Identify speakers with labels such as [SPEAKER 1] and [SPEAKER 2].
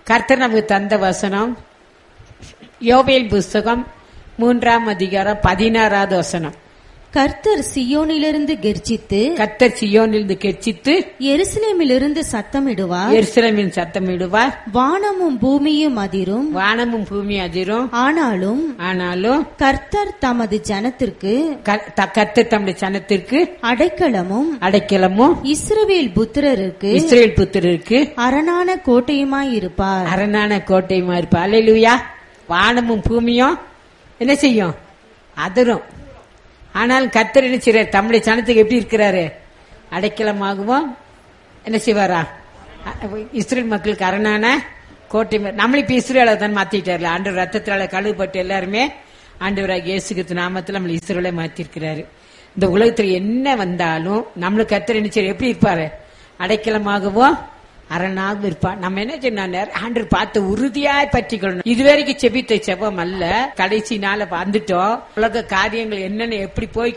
[SPEAKER 1] கர்த்தர் நமக்கு தந்த வசனம் யோவேல் புஸ்தகம் மூன்றாம் அதிகாரம் பதினாறாவது வசனம்
[SPEAKER 2] கர்த்தர் சியோனிலிருந்து கெர்ச்சித்து
[SPEAKER 1] கர்த்தர் சியோனிலிருந்து கெர்ச்சித்து
[SPEAKER 2] எருசலேமிலிருந்து சத்தமிடுவார்
[SPEAKER 1] எருசலேமின் சத்தமிடுவார்
[SPEAKER 2] வானமும் பூமியும் அதிரும்
[SPEAKER 1] வானமும் பூமி அதிரும்
[SPEAKER 2] ஆனாலும்
[SPEAKER 1] ஆனாலும்
[SPEAKER 2] கர்த்தர் தமது ஜனத்திற்கு
[SPEAKER 1] க- த- கர்த்தர் தம்முடைய சனத்திற்கு
[SPEAKER 2] அடைக்கலமும்
[SPEAKER 1] அடைக்கலமும்
[SPEAKER 2] இஸ்ரவேல் புத்திரருக்கு
[SPEAKER 1] இஸ்ரேல் புத்திரருக்கு
[SPEAKER 2] அரணான கோட்டையுமாய் இருப்பார்
[SPEAKER 1] அரணான கோட்டையுமா இருப்பா அல்லேலூயா வானமும் பூமியும் என்ன செய்யும் அதிரும் ஆனால் கர்த்தர் என்ன செய்றார் தம்முடைய சனத்துக்கு எப்படி இருக்கிறாரு அடைக்கலமாகவும் என்ன செய்வாரா அ- இஸ்ரேல் மக்களுக்கு அரணான கோட்டை மா- நம்மள இப்ப இஸ்ரேலை தான் மாத்திட்டார்ல ஆண்டு ரத்தத்தால கழுவுப்பட்டு எல்லாருமே ஆண்டவராக இயேசு கிறிஸ்து நாமத்தில் நம்மள இஸ்ரேலை மாத்திருக்கிறாரு இந்த உலகத்துல என்ன வந்தாலும் நம்மளுக்கு கர்த்தர் என்ன செய்றார்? எப்படி இருப்பாரு அடைக்கலமாகவும் அரணாகவும் இருப்பான் நம்ம என்ன சொன்ன ஆண்டு பார்த்து உறுதியாய் பற்றிக்கொள்ளணும் இதுவரைக்கும் செபித்த செபம் அல்ல கடைசி நாள வந்துட்டோம் உலக காரியங்கள் என்னென்ன எப்படி போய்